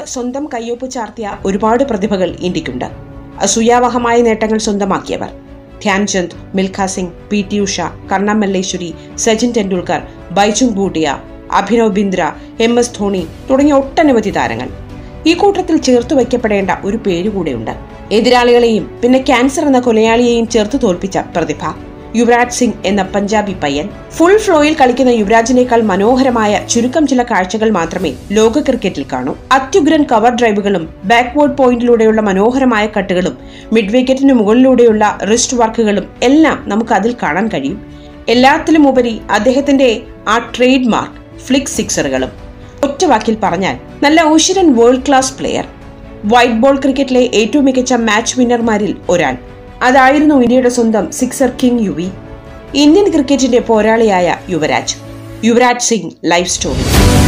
സ്വന്തം കയ്യൊപ്പ് ചാർത്തിയ ഒരുപാട് പ്രതിഭകൾ ഇന്ത്യക്കുണ്ട് അസൂയാവഹമായ നേട്ടങ്ങൾ സ്വന്തമാക്കിയവർ Dhyan Chand Milkha Singh P T Usha Karna Malleswari Sachin Tendulkar Baichung Bhutia Abhinav Bindra M S Dhoni തുടങ്ങിയ ഒട്ടനവധി താരങ്ങൾ ഈ കൂട്ടത്തിൽ ചേർത്തു വയ്ക്കപ്പെടേണ്ട ഒരു പേരുകൂടെയുണ്ട് എതിരാളികളെയും പിന്നെ ക്യാൻസർ എന്ന കൊലയാളിയെയും ചേർത്ത് തോൽപ്പിച്ച പ്രതിഭ യുവരാജ് സിംഗ് എന്ന പഞ്ചാബി പയ്യൻ ഫുൾ ഫ്ലോയിൽ കളിക്കുന്ന യുവരാജിനേക്കാൾ മനോഹരമായ ചുരുക്കം ചില കാഴ്ചകൾ മാത്രമേ ലോക ക്രിക്കറ്റിൽ കാണൂ അത്യുഗ്രൻ കവർ ഡ്രൈവുകളും ബാക്ക്വേർഡ് പോയിന്റിലൂടെയുള്ള മനോഹരമായ കട്ടുകളും മിഡ് വിക്കറ്റിന് മുകളിലൂടെയുള്ള റിസ്റ്റ് വർക്കുകളും എല്ലാം നമുക്ക് അതിൽ കാണാൻ കഴിയും എല്ലാത്തിലും ഉപരി അദ്ദേഹത്തിന്റെ ആ ട്രേഡ് മാർക്ക് ഫ്ലിക് സിക്സറുകളും ഒറ്റ വാക്കിൽ പറഞ്ഞാൽ നല്ല ഊശ്വരൻ world class player white ball ക്രിക്കറ്റിലെ ഏറ്റവും മികച്ച മാച്ച് വിന്നർമാരിൽ ഒരാൾ അതായിരുന്നു ഇന്ത്യയുടെ സ്വന്തം സിക്സർ കിങ് യുവി ഇന്ത്യൻ ക്രിക്കറ്റിന്റെ പോരാളിയായ യുവരാജ് യുവരാജ് സിംഗ് ലൈഫ് സ്റ്റോറി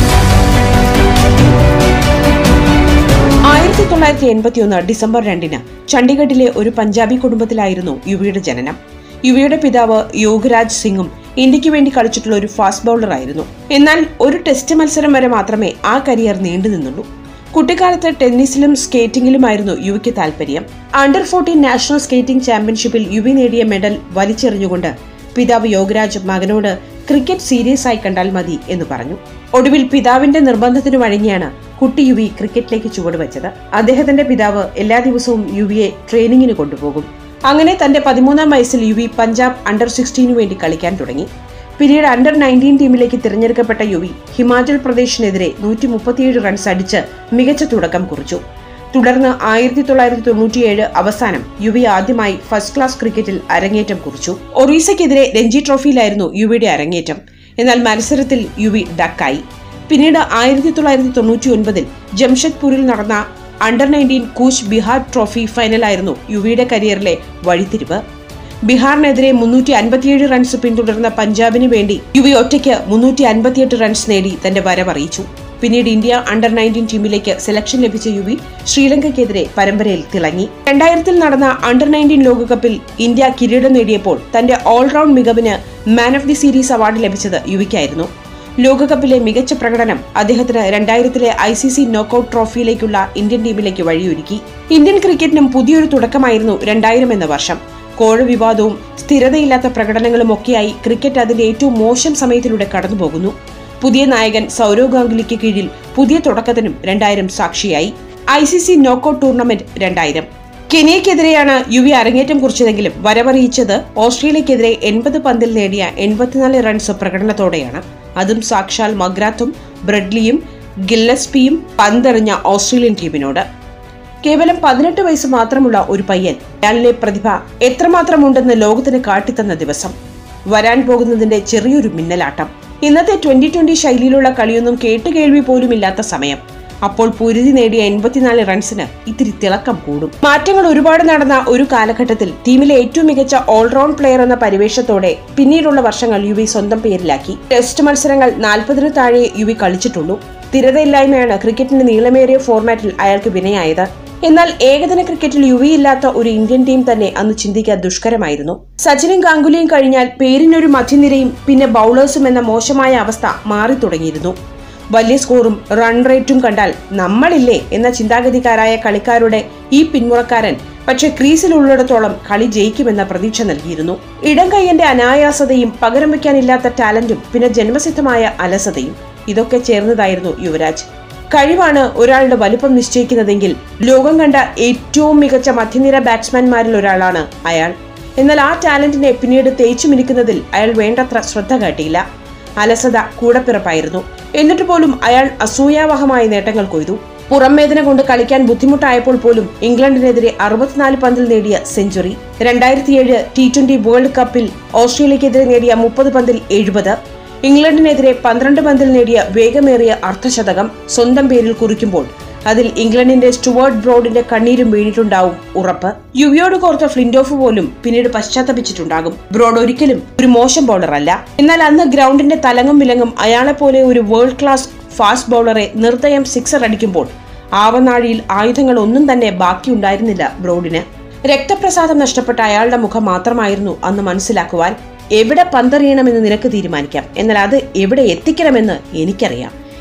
ആയിരത്തി തൊള്ളായിരത്തി എൺപത്തി ഒന്ന് ഡിസംബർ രണ്ടിന് ചണ്ഡീഗഡിലെ ഒരു പഞ്ചാബി കുടുംബത്തിലായിരുന്നു യുവിയുടെ ജനനം യുവിയുടെ പിതാവ് യോഗരാജ് സിംഗും ഇന്ത്യക്ക് വേണ്ടി കളിച്ചിട്ടുള്ള ഒരു ഫാസ്റ്റ് ബൗളർ ആയിരുന്നു എന്നാൽ ഒരു ടെസ്റ്റ് മത്സരം വരെ മാത്രമേ ആ കരിയർ നീണ്ടു നിന്നുള്ളൂ കുട്ടിക്കാലത്ത് ടെന്നീസിലും സ്കേറ്റിംഗിലുമായിരുന്നു യുവിക്ക് താല്പര്യം അണ്ടർ ഫോർട്ടീൻ നാഷണൽ സ്കേറ്റിംഗ് ചാമ്പ്യൻഷിപ്പിൽ യുവി നേടിയ മെഡൽ വലിച്ചെറിഞ്ഞുകൊണ്ട് പിതാവ് യോഗരാജ് മകനോട് ക്രിക്കറ്റ് സീരിയസ് ആയി കണ്ടാൽ മതി എന്ന് പറഞ്ഞു ഒടുവിൽ പിതാവിന്റെ നിർബന്ധത്തിനു വഴങ്ങിയാണ് കുട്ടി യുവി ക്രിക്കറ്റിലേക്ക് ചുവടുവെച്ചത് അദ്ദേഹത്തിന്റെ പിതാവ് എല്ലാ ദിവസവും യുവിയെ ട്രെയിനിങ്ങിന് കൊണ്ടുപോകും അങ്ങനെ തന്റെ പതിമൂന്നാം വയസ്സിൽ യുവി പഞ്ചാബ് അണ്ടർ സിക്സ്റ്റീനു വേണ്ടി കളിക്കാൻ തുടങ്ങി പിന്നീട് അണ്ടർ നയൻറ്റീൻ ടീമിലേക്ക് തിരഞ്ഞെടുക്കപ്പെട്ട യുവി ഹിമാചൽ പ്രദേശിനെതിരെ നൂറ്റി മുപ്പത്തിയേഴ് റൺസ് അടിച്ച് മികച്ച തുടക്കം കുറിച്ചു തുടർന്ന് ആയിരത്തി തൊള്ളായിരത്തി തൊണ്ണൂറ്റിയേഴ് അവസാനം യുവി ആദ്യമായി ഫസ്റ്റ് ക്ലാസ് ക്രിക്കറ്റിൽ അരങ്ങേറ്റം കുറിച്ചു ഒറീസയ്ക്കെതിരെ രഞ്ജി ട്രോഫിയിലായിരുന്നു യുവിയുടെ അരങ്ങേറ്റം എന്നാൽ മത്സരത്തിൽ യുവി ഡക്കായി പിന്നീട് ആയിരത്തി തൊള്ളായിരത്തി തൊണ്ണൂറ്റി ഒൻപതിൽ ജംഷഡ്പൂരിൽ നടന്ന under nineteen Cooch Behar trophy ഫൈനലായിരുന്നു യുവിയുടെ കരിയറിലെ വഴിത്തിരിവ് ബീഹാറിനെതിരെ മുന്നൂറ്റി അൻപത്തിയേഴ് റൺസ് പിന്തുടർന്ന പഞ്ചാബിന് വേണ്ടി യുവി ഒറ്റയ്ക്ക് മുന്നൂറ്റി അൻപത്തിയെട്ട് റൺസ് നേടി തന്റെ വരവറിയിച്ചു പിന്നീട് ഇന്ത്യ അണ്ടർ നയൻറ്റീൻ ടീമിലേക്ക് സെലക്ഷൻ ലഭിച്ച യുവി ശ്രീലങ്കയ്ക്കെതിരെ പരമ്പരയിൽ തിളങ്ങി രണ്ടായിരത്തിൽ നടന്ന അണ്ടർ നയൻറ്റീൻ ലോകകപ്പിൽ ഇന്ത്യ കിരീടം നേടിയപ്പോൾ തന്റെ ഓൾറൗണ്ട് മികവിന് man of the series award ലഭിച്ചത് യുവിക്കായിരുന്നു ലോകകപ്പിലെ മികച്ച പ്രകടനം അദ്ദേഹത്തിന് രണ്ടായിരത്തിലെ ഐ സി സി നോക്കൌട്ട് ട്രോഫിയിലേക്കുള്ള ഇന്ത്യൻ ടീമിലേക്ക് വഴിയൊരുക്കി ഇന്ത്യൻ ക്രിക്കറ്റിനും പുതിയൊരു തുടക്കമായിരുന്നു രണ്ടായിരം എന്ന വർഷം കോഴ വിവാദവും സ്ഥിരതയില്ലാത്ത പ്രകടനങ്ങളും ഒക്കെയായി ക്രിക്കറ്റ് അതിന്റെ ഏറ്റവും മോശം സമയത്തിലൂടെ കടന്നുപോകുന്നു പുതിയ നായകൻ സൗരവ് ഗാംഗുലിക്ക് കീഴിൽ പുതിയ തുടക്കത്തിനും രണ്ടായിരം സാക്ഷിയായി I C C knockout tournament രണ്ടായിരം കെനിയക്കെതിരെയാണ് യുവി അരങ്ങേറ്റം കുറിച്ചതെങ്കിലും വരവറിയിച്ചത് ഓസ്ട്രേലിയക്കെതിരെ എൺപത് പന്തിൽ നേടിയ എൺപത്തിനാല് റൺസ് പ്രകടനത്തോടെയാണ് അതും സാക്ഷാൽ മഗ്രാത്തും ബ്രെഡ്ലിയും ഗില്ലസ്പിയും പന്തെറിഞ്ഞ ഓസ്ട്രേലിയൻ ടീമിനോട് കേവലം പതിനെട്ട് വയസ്സ് മാത്രമുള്ള ഒരു പയ്യൻ അയാളിലെ പ്രതിഭ എത്രമാത്രമുണ്ടെന്ന് ലോകത്തിന് കാട്ടിത്തന്ന ദിവസം വരാൻ പോകുന്നതിന്റെ ചെറിയൊരു മിന്നലാട്ടം ഇന്നത്തെ ട്വന്റി ട്വന്റി ശൈലിയിലുള്ള കളിയൊന്നും കേട്ടുകേൾവി പോലും ഇല്ലാത്ത സമയം അപ്പോൾ പൊരുതി നേടിയ എൺപത്തിനാല് റൺസിന് ഇത്തിരി തിളക്കം കൂടും മാറ്റങ്ങൾ ഒരുപാട് നടന്ന ഒരു കാലഘട്ടത്തിൽ ടീമിലെ ഏറ്റവും മികച്ച ഓൾറൗണ്ട് പ്ലെയർ എന്ന പരിവേഷത്തോടെ പിന്നീടുള്ള വർഷങ്ങൾ യുവി സ്വന്തം പേരിലാക്കി ടെസ്റ്റ് മത്സരങ്ങൾ നാൽപ്പതിനു താഴെ യുവി കളിച്ചിട്ടുള്ളൂ സ്ഥിരതയില്ലായ്മയാണ് ക്രിക്കറ്റിന്റെ നീളമേറിയ ഫോർമാറ്റിൽ അയാൾക്ക് വിനയായത് എന്നാൽ ഏകദിന ക്രിക്കറ്റിൽ യുവിയില്ലാത്ത ഒരു ഇന്ത്യൻ ടീം തന്നെ അന്ന് ചിന്തിക്കാൻ ദുഷ്കരമായിരുന്നു സച്ചിനും ഗാംഗുലിയും കഴിഞ്ഞാൽ പേരിനൊരു മധ്യനിരയും പിന്നെ ബൗളേഴ്സും എന്ന മോശമായ അവസ്ഥ മാറി തുടങ്ങിയിരുന്നു വലിയ സ്കോറും റൺ റേറ്റും കണ്ടാൽ നമ്മളില്ലേ എന്ന ചിന്താഗതിക്കാരായ കളിക്കാരുടെ ഈ പിന്മുറക്കാരൻ പക്ഷെ ക്രീസിലുള്ളിടത്തോളം കളി ജയിക്കുമെന്ന പ്രതീക്ഷ നൽകിയിരുന്നു ഇടം കൈയന്റെ അനായാസതയും പകരം വയ്ക്കാനില്ലാത്ത ടാലന്റും പിന്നെ ജന്മസിദ്ധമായ അലസതയും ഇതൊക്കെ ചേർന്നതായിരുന്നു യുവരാജ് കഴിവാണ് ഒരാളുടെ വലുപ്പം നിശ്ചയിക്കുന്നതെങ്കിൽ ലോകം കണ്ട ഏറ്റവും മികച്ച മധ്യനിര ബാറ്റ്സ്മാൻമാരിൽ ഒരാളാണ് അയാൾ എന്നാൽ ആ ടാലന്റിനെ പിന്നീട് തേച്ചു മിനിക്കുന്നതിൽ അയാൾ വേണ്ടത്ര ശ്രദ്ധ കാട്ടിയില്ല അലസത കൂടപ്പിറപ്പായിരുന്നു എന്നിട്ട് പോലും അയാൾ അസൂയാവഹമായ നേട്ടങ്ങൾ കൊയ്തു പുറംവേദന കൊണ്ട് കളിക്കാൻ ബുദ്ധിമുട്ടായപ്പോൾ പോലും ഇംഗ്ലണ്ടിനെതിരെ അറുപത്തിനാല് പന്തിൽ നേടിയ സെഞ്ചുറി രണ്ടായിരത്തിയേഴ് ടി ട്വന്റി വേൾഡ് കപ്പിൽ ഓസ്ട്രേലിയക്കെതിരെ നേടിയ മുപ്പത് പന്തിൽ എഴുപത് ഇംഗ്ലണ്ടിനെതിരെ പന്ത്രണ്ട് പന്തിൽ നേടിയ വേഗമേറിയ അർദ്ധശതകം സ്വന്തം പേരിൽ കുറിക്കുമ്പോൾ അതിൽ ഇംഗ്ലണ്ടിന്റെ സ്റ്റുവേർട്ട് ബ്രോഡിന്റെ കണ്ണീരും വീണിട്ടുണ്ടാവും ഉറപ്പ് യുവിയോട് കോർത്ത ഫ്ലിൻഡോഫ് പോലും പിന്നീട് പശ്ചാത്തപിച്ചിട്ടുണ്ടാകും ബ്രോഡ് ഒരിക്കലും ഒരു മോശം ബൗളർ അല്ല എന്നാൽ അന്ന് ഗ്രൗണ്ടിന്റെ തലങ്ങും വിലങ്ങും അയാളെപ്പോലെ ഒരു വേൾഡ് ക്ലാസ് ഫാസ്റ്റ് ബൗളറെ നിർദ്ദയം സിക്സർ അടിക്കുമ്പോൾ ആവനാഴിയിൽ ആയുധങ്ങൾ ഒന്നും തന്നെ ബാക്കിയുണ്ടായിരുന്നില്ല ബ്രോഡിന് രക്തപ്രസാദം നഷ്ടപ്പെട്ട അയാളുടെ മുഖം മാത്രമായിരുന്നു അന്ന് മനസ്സിലാക്കുവാൻ എവിടെ പന്തെറിയണമെന്ന് നിനക്ക് തീരുമാനിക്കാം എന്നാൽ അത് എവിടെ എത്തിക്കണമെന്ന് എനിക്കറിയാം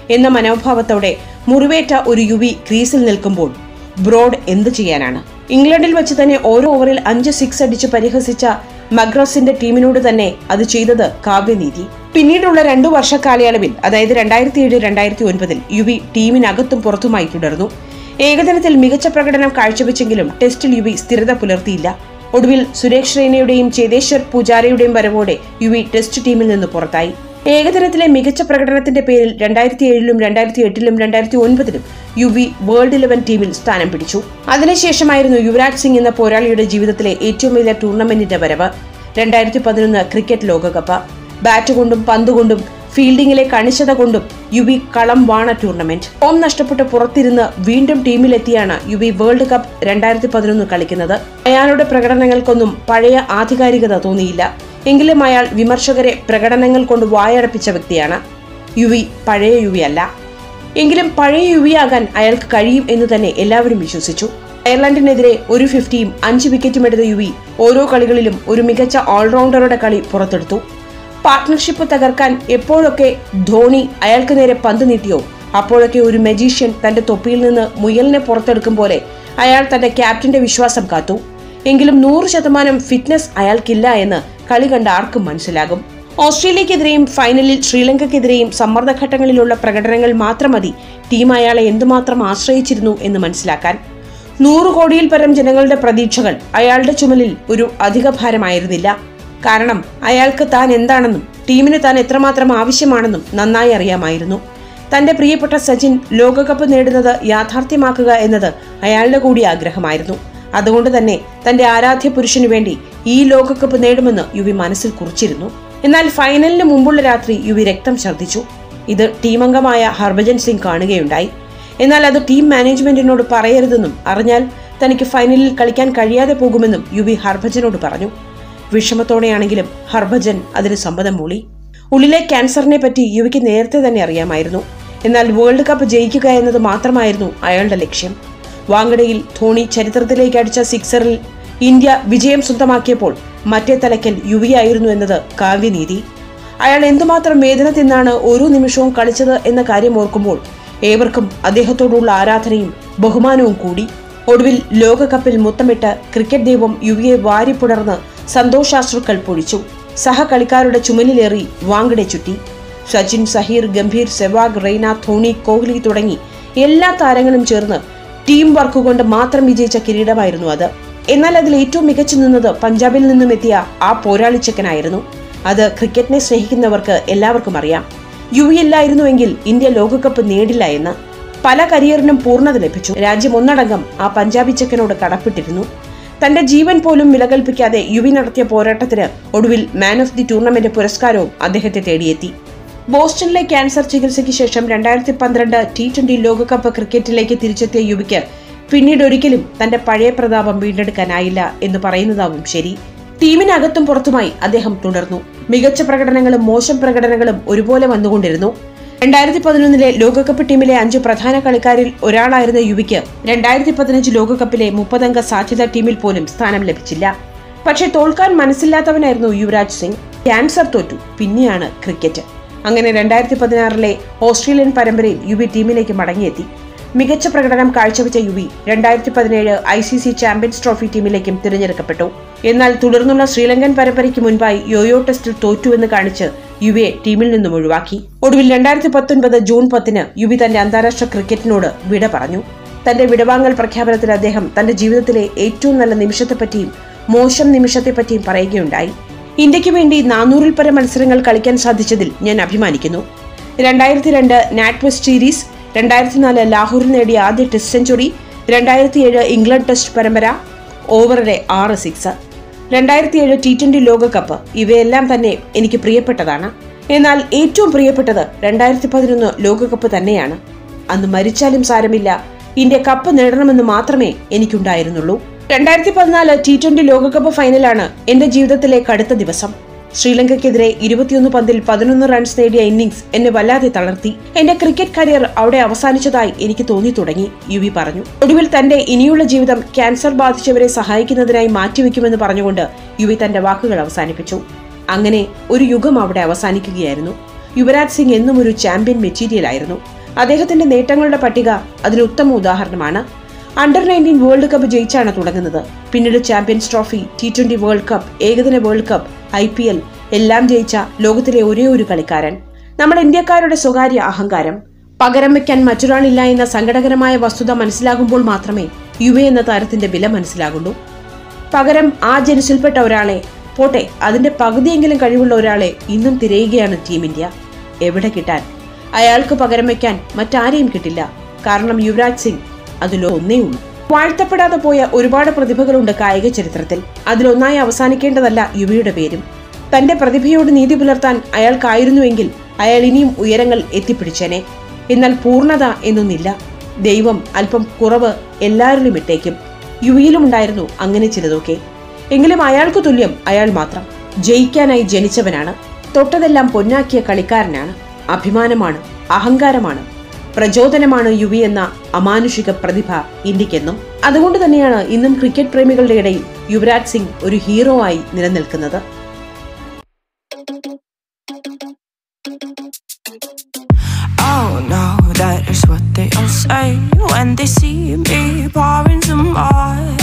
എന്ന മനോഭാവത്തോടെ മുറിവേറ്റ ഒരു യുവി ക്രീസിൽ നിൽക്കുമ്പോൾ ബ്രോഡ് എന്തു ചെയ്യാനാണ് ഇംഗ്ലണ്ടിൽ വെച്ച് തന്നെ ഓരോ ഓവറിൽ അഞ്ച് സിക്സ് അടിച്ച് പരിഹസിച്ച മഗ്രോസിന്റെ ടീമിനോട് തന്നെ അത് ചെയ്തത് കാവ്യനീതി പിന്നീടുള്ള രണ്ടു വർഷ കാലയളവിൽ അതായത് രണ്ടായിരത്തി ഏഴ് രണ്ടായിരത്തി ഒൻപതിൽ യുവി ടീമിനകത്തും പുറത്തുമായി തുടർന്നു ഏകദിനത്തിൽ മികച്ച പ്രകടനം കാഴ്ചവെച്ചെങ്കിലും ടെസ്റ്റിൽ യുവി സ്ഥിരത പുലർത്തിയില്ല ഒടുവിൽ സുരേഷ് റെയ്നയുടെയും ചേതേശ്വർ പൂജാരയുടെയും വരവോടെ യുവി ടെസ്റ്റ് ടീമിൽ നിന്ന് പുറത്തായി ഏകദിനത്തിലെ മികച്ച പ്രകടനത്തിന്റെ പേരിൽ രണ്ടായിരത്തി ഏഴിലും രണ്ടായിരത്തി എട്ടിലും രണ്ടായിരത്തി ഒൻപതിലും യു വി വേൾഡ് ഇലവൻ ടീമിൽ സ്ഥാനം പിടിച്ചു അതിനുശേഷമായിരുന്നു യുവരാജ് സിംഗ് എന്ന പോരാളിയുടെ ജീവിതത്തിലെ ഏറ്റവും വലിയ ടൂർണമെന്റിന്റെ വരവ് രണ്ടായിരത്തി പതിനൊന്ന് ക്രിക്കറ്റ് ലോകകപ്പ് ബാറ്റ് കൊണ്ടും പന്തുകൊണ്ടും ഫീൽഡിംഗിലെ കണിശത കൊണ്ടും യുവി കളം വാണ ടൂർണമെന്റ് ഫോം നഷ്ടപ്പെട്ട് പുറത്തിരുന്ന് വീണ്ടും ടീമിലെത്തിയാണ് യുവി വേൾഡ് കപ്പ് രണ്ടായിരത്തി പതിനൊന്ന് കളിക്കുന്നത് അയാളുടെ പ്രകടനങ്ങൾക്കൊന്നും പഴയ ആധികാരികത തോന്നിയില്ല എങ്കിലും അയാൾ വിമർശകരെ പ്രകടനങ്ങൾ കൊണ്ട് വായടപ്പിച്ച വ്യക്തിയാണ് യുവി പഴയ യുവി അല്ല എങ്കിലും പഴയ യുവിയാകാൻ അയാൾക്ക് കഴിയും എന്ന് തന്നെ എല്ലാവരും വിശ്വസിച്ചു അയർലൻഡിനെതിരെ ഒരു ഫിഫ്റ്റിയും അഞ്ച് വിക്കറ്റും എടുത്ത യുവി ഓരോ കളികളിലും ഒരു മികച്ച ഓൾറൗണ്ടറുടെ കളി പുറത്തെടുത്തു പാർട്ട്ണർഷിപ്പ് തകർക്കാൻ എപ്പോഴൊക്കെ ധോണി അയാൾക്ക് നേരെ പന്ത് നീട്ടിയോ അപ്പോഴൊക്കെ ഒരു മജീഷ്യൻ തന്റെ തൊപ്പിയിൽ നിന്ന് മുയലിനെ പുറത്തെടുക്കും പോലെ അയാൾ തന്റെ ക്യാപ്റ്റന്റെ വിശ്വാസം കാത്തു എങ്കിലും നൂറ് ശതമാനം ഫിറ്റ്നസ് അയാൾക്കില്ല എന്ന് കളി കണ്ട ആർക്കും മനസ്സിലാകും ഓസ്ട്രേലിയക്കെതിരെയും ഫൈനലിൽ ശ്രീലങ്കയ്ക്കെതിരെയും സമ്മർദ്ദഘട്ടങ്ങളിലുള്ള പ്രകടനങ്ങൾ മാത്രം മതി ടീം അയാളെ എന്തുമാത്രം ആശ്രയിച്ചിരുന്നു എന്ന് മനസ്സിലാക്കാൻ നൂറ് കോടിയിൽ പരം ജനങ്ങളുടെ പ്രതീക്ഷകൾ അയാളുടെ ചുമലിൽ ഒരു അധിക ഭാരമായിരുന്നില്ല കാരണം അയാൾക്ക് താൻ എന്താണെന്നും ടീമിന് താൻ എത്രമാത്രം ആവശ്യമാണെന്നും നന്നായി അറിയാമായിരുന്നു തന്റെ പ്രിയപ്പെട്ട സച്ചിൻ ലോകകപ്പ് നേടുന്നത് യാഥാർത്ഥ്യമാക്കുക എന്നത് അയാളുടെ കൂടി ആഗ്രഹമായിരുന്നു അതുകൊണ്ട് തന്നെ തന്റെ ആരാധ്യ പുരുഷനു വേണ്ടി ഈ ലോകകപ്പ് നേടുമെന്ന് യുവി മനസ്സിൽ കുറിച്ചിരുന്നു എന്നാൽ ഫൈനലിന് മുമ്പുള്ള രാത്രി യുവി രക്തം ഛർദ്ദിച്ചു ഇത് ടീമംഗമായ ഹർഭജൻ സിംഗ് കാണുകയുണ്ടായി എന്നാൽ അത് ടീം മാനേജ്മെന്റിനോട് പറയരുതെന്നും അറിഞ്ഞാൽ തനിക്ക് ഫൈനലിൽ കളിക്കാൻ കഴിയാതെ പോകുമെന്നും യുവി ഹർഭജനോട് പറഞ്ഞു വിഷമത്തോടെയാണെങ്കിലും ഹർഭജൻ അതിന് സമ്മതം മൂളി ഉള്ളിലെ ക്യാൻസറിനെ പറ്റി യുവിക്ക് നേരത്തെ തന്നെ അറിയാമായിരുന്നു എന്നാൽ വേൾഡ് കപ്പ് ജയിക്കുക എന്നത് മാത്രമായിരുന്നു അയാളുടെ ലക്ഷ്യം വാങ്കഡയിൽ ധോണി ചരിത്രത്തിലേക്ക് അടിച്ച സിക്സറിൽ ഇന്ത്യ വിജയം സ്വന്തമാക്കിയപ്പോൾ മറ്റേ തലയ്ക്കൽ യുവിയായിരുന്നു എന്നത് കാവ്യനീതി അയാൾ എന്തുമാത്രം വേദന തിന്നാണ് ഓരോ നിമിഷവും കളിച്ചത് എന്ന കാര്യം ഓർക്കുമ്പോൾ ഏവർക്കും അദ്ദേഹത്തോടുള്ള ആരാധനയും ബഹുമാനവും കൂടി ഒടുവിൽ ലോകകപ്പിൽ മുത്തമിട്ട് ക്രിക്കറ്റ് ദൈവം യുവിയെ വാരിപ്പുണർന്ന് സന്തോഷാശ്രുക്കൾ പൊഴിച്ചു സഹകളിക്കാരുടെ ചുമലിലേറി വാങ്കഡെ ചുറ്റി സച്ചിൻ സഹീർ ഗംഭീർ സെവാഗ് റെയ്ന ധോണി കോഹ്ലി തുടങ്ങി എല്ലാ താരങ്ങളും ചേർന്ന് ടീം വർക്ക് കൊണ്ട് മാത്രം വിജയിച്ച കിരീടമായിരുന്നു അത് എന്നാൽ അതിൽ ഏറ്റവും മികച്ചു നിന്നത് പഞ്ചാബിൽ നിന്നും എത്തിയ ആ പോരാളിച്ചക്കനായിരുന്നു അത് ക്രിക്കറ്റിനെ സ്നേഹിക്കുന്നവർക്ക് എല്ലാവർക്കും അറിയാം യു ഇല്ലായിരുന്നുവെങ്കിൽ ഇന്ത്യ ലോകകപ്പ് നേടില്ല എന്ന് പല കരിയറിനും പൂർണ്ണത ലഭിച്ചു രാജ്യം ഒന്നടങ്കം ആ പഞ്ചാബി ചെക്കനോട് കടപ്പെട്ടിരുന്നു തന്റെ ജീവൻ പോലും വിലകൽപ്പിക്കാതെ യുവി നടത്തിയ പോരാട്ടത്തിന് ഒടുവിൽ മാൻ ഓഫ് ദി ടൂർണമെന്റ് പുരസ്കാരവും അദ്ദേഹത്തെ തേടിയെത്തി ബോസ്റ്റണിലെ ക്യാൻസർ ചികിത്സയ്ക്ക് ശേഷം രണ്ടായിരത്തി പന്ത്രണ്ട് ടി ട്വന്റി ലോകകപ്പ് ക്രിക്കറ്റിലേക്ക് തിരിച്ചെത്തിയ യുവിക്ക് പിന്നീട് ഒരിക്കലും തന്റെ പഴയ പ്രതാപം വീണ്ടെടുക്കാനായില്ല എന്ന് പറയുന്നതാവും ശരി ടീമിനകത്തും പുറത്തുമായി അദ്ദേഹം തുടർന്നു മികച്ച പ്രകടനങ്ങളും മോശം പ്രകടനങ്ങളും ഒരുപോലെ വന്നുകൊണ്ടിരുന്നു രണ്ടായിരത്തി പതിനൊന്നിലെ ലോകകപ്പ് ടീമിലെ അഞ്ച് പ്രധാന കളിക്കാരിൽ ഒരാളായിരുന്ന യുവിക്ക് രണ്ടായിരത്തി പതിനഞ്ച് ലോകകപ്പിലെ മുപ്പതംഗ സാധ്യതാ ടീമിൽ പോലും സ്ഥാനം ലഭിച്ചില്ല പക്ഷേ തോൽക്കാൻ മനസ്സില്ലാത്തവനായിരുന്നു യുവരാജ് സിംഗ് ക്യാൻസർ തോറ്റു പിന്നെയാണ് ക്രിക്കറ്റ് അങ്ങനെ രണ്ടായിരത്തി പതിനാറിലെ ഓസ്ട്രേലിയൻ പരമ്പരയിൽ യുവി ടീമിലേക്ക് മടങ്ങിയെത്തി മികച്ച പ്രകടനം കാഴ്ചവെച്ച യുവി രണ്ടായിരത്തി പതിനേഴ് I C C champions trophy ടീമിലേക്കും തിരഞ്ഞെടുക്കപ്പെട്ടു എന്നാൽ തുടർന്നുള്ള ശ്രീലങ്കൻ പരമ്പരയ്ക്ക് മുൻപായി യോയോ ടെസ്റ്റിൽ തോറ്റുവെന്ന് കാണിച്ച് യുവിയെ ടീമിൽ നിന്നും ഒഴിവാക്കി ഒടുവിൽ രണ്ടായിരത്തി പത്തൊൻപത് ജൂൺ പത്തിന് യുവി തന്റെ അന്താരാഷ്ട്ര ക്രിക്കറ്റിനോട് വിട പറഞ്ഞു തന്റെ വിടവാങ്ങൽ പ്രഖ്യാപനത്തിൽ അദ്ദേഹം തന്റെ ജീവിതത്തിലെ ഏറ്റവും നല്ല നിമിഷത്തെപ്പറ്റിയും മോശം നിമിഷത്തെപ്പറ്റിയും പറയുകയുണ്ടായി ഇന്ത്യക്ക് വേണ്ടി നാനൂറിൽ പരം മത്സരങ്ങൾ കളിക്കാൻ സാധിച്ചതിൽ ഞാൻ അഭിമാനിക്കുന്നു രണ്ടായിരത്തി രണ്ട് നാറ്റ് വെസ്റ്റ് സീരീസ് രണ്ടായിരത്തി നാല് ലാഹോറിൽ നേടിയ ആദ്യ ടെസ്റ്റ് സെഞ്ചുറി രണ്ടായിരത്തി ഏഴ് ഇംഗ്ലണ്ട് ടെസ്റ്റ് പരമ്പര ഓവറിലെ ആറ് സിക്സ് രണ്ടായിരത്തി ഏഴ് ടി ട്വന്റി ലോകകപ്പ് ഇവയെല്ലാം തന്നെ എനിക്ക് പ്രിയപ്പെട്ടതാണ് എന്നാൽ ഏറ്റവും പ്രിയപ്പെട്ടത് രണ്ടായിരത്തി പതിനൊന്ന് ലോകകപ്പ് തന്നെയാണ് അന്ന് മരിച്ചാലും സാരമില്ല ഇന്ത്യ കപ്പ് നേടണമെന്ന് മാത്രമേ എനിക്കുണ്ടായിരുന്നുള്ളൂ രണ്ടായിരത്തി പതിനാല് ടി ട്വന്റി ലോകകപ്പ് ഫൈനലാണ് എന്റെ ജീവിതത്തിലെ കടുത്ത ദിവസം ശ്രീലങ്കയ്ക്കെതിരെ ഇരുപത്തിയൊന്ന് പന്തിൽ പതിനൊന്ന് റൺസ് നേടിയ ഇന്നിംഗ്സ് എന്നെ വല്ലാതെ തളർത്തി എന്റെ ക്രിക്കറ്റ് കരിയർ അവിടെ അവസാനിച്ചതായി എനിക്ക് തോന്നി തുടങ്ങി യുവി പറഞ്ഞു ഒടുവിൽ തന്റെ ഇനിയുള്ള ജീവിതം ക്യാൻസർ ബാധിച്ചവരെ സഹായിക്കുന്നതിനായി മാറ്റിവെക്കുമെന്ന് പറഞ്ഞുകൊണ്ട് യുവി തന്റെ വാക്കുകൾ അവസാനിപ്പിച്ചു അങ്ങനെ ഒരു യുഗം അവിടെ അവസാനിക്കുകയായിരുന്നു യുവരാജ് സിംഗ് എന്നും ഒരു ചാമ്പ്യൻ മെറ്റീരിയൽ ആയിരുന്നു അദ്ദേഹത്തിന്റെ നേട്ടങ്ങളുടെ പട്ടിക അതിന് ഉത്തമ ഉദാഹരണമാണ് അണ്ടർ നയൻറ്റീൻ വേൾഡ് കപ്പ് ജയിച്ചാണ് തുടങ്ങുന്നത് പിന്നീട് champions trophy T twenty world cup ഏകദിന world cup I P L എല്ലാം ജയിച്ച ലോകത്തിലെ ഒരേ ഒരു കളിക്കാരൻ നമ്മുടെ ഇന്ത്യക്കാരുടെ സ്വകാര്യ അഹങ്കാരം പകരം വെക്കാൻ മറ്റൊരാളില്ല എന്ന സങ്കടകരമായ വസ്തുത മനസ്സിലാകുമ്പോൾ മാത്രമേ യുവ എന്ന താരത്തിന്റെ വില മനസ്സിലാകുള്ളൂ പകരം ആ ജനുസിൽപ്പെട്ട ഒരാളെ പോട്ടെ അതിന്റെ പകുതിയെങ്കിലും കഴിവുള്ള ഒരാളെ ഇന്നും തിരയുകയാണ് ടീം ഇന്ത്യ എവിടെ കിട്ടാൻ അയാൾക്ക് പകരം വെക്കാൻ മറ്റാരെയും കിട്ടില്ല കാരണം യുവരാജ് സിംഗ് അതിലോ ഒന്നേ ഉള്ളൂ വാഴ്ത്തപ്പെടാതെ പോയ ഒരുപാട് പ്രതിഭകളുണ്ട് കായിക ചരിത്രത്തിൽ അതിലൊന്നായി അവസാനിക്കേണ്ടതല്ല യുവയുടെ പേരും തന്റെ പ്രതിഭയോട് നീതി പുലർത്താൻ അയാൾക്കായിരുന്നുവെങ്കിൽ അയാൾ ഇനിയും ഉയരങ്ങൾ എത്തിപ്പിടിച്ചേനെ എന്നാൽ പൂർണ്ണത എന്നൊന്നില്ല ദൈവം അല്പം കുറവ് എല്ലാവരിലും ഇട്ടേക്കും യുവിയിലുമുണ്ടായിരുന്നു അങ്ങനെ ചിലതൊക്കെ എങ്കിലും അയാൾക്ക് തുല്യം അയാൾ മാത്രം ജയിക്കാനായി ജനിച്ചവനാണ് തൊട്ടതെല്ലാം പൊന്നാക്കിയ കളിക്കാരനാണ് അഭിമാനമാണ് അഹങ്കാരമാണ് പ്രചോദനമാണ് യുവി എന്ന അമാനുഷിക പ്രതിഭ ഇന്ത്യക്കെന്നും അതുകൊണ്ട് തന്നെയാണ് ഇന്നും ക്രിക്കറ്റ് പ്രേമികളുടെ ഇടയിൽ യുവരാജ് സിംഗ് ഒരു ഹീറോ ആയി നിലനിൽക്കുന്നത് Oh no, that is what they all say when they see me pouring some more.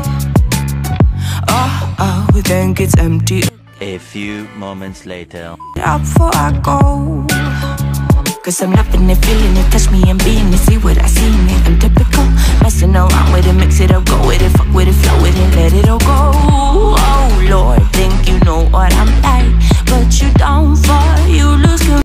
Oh, oh, then gets empty A few moments later. up before I go. Cause I'm loving it, feeling it, touch me and being it, see what I see in it. I'm typical, messing around with it, mix it up, go with it, fuck with it, flow with it, let it all go. Oh Lord, think you know what I'm like, but you don't fall, you lose control.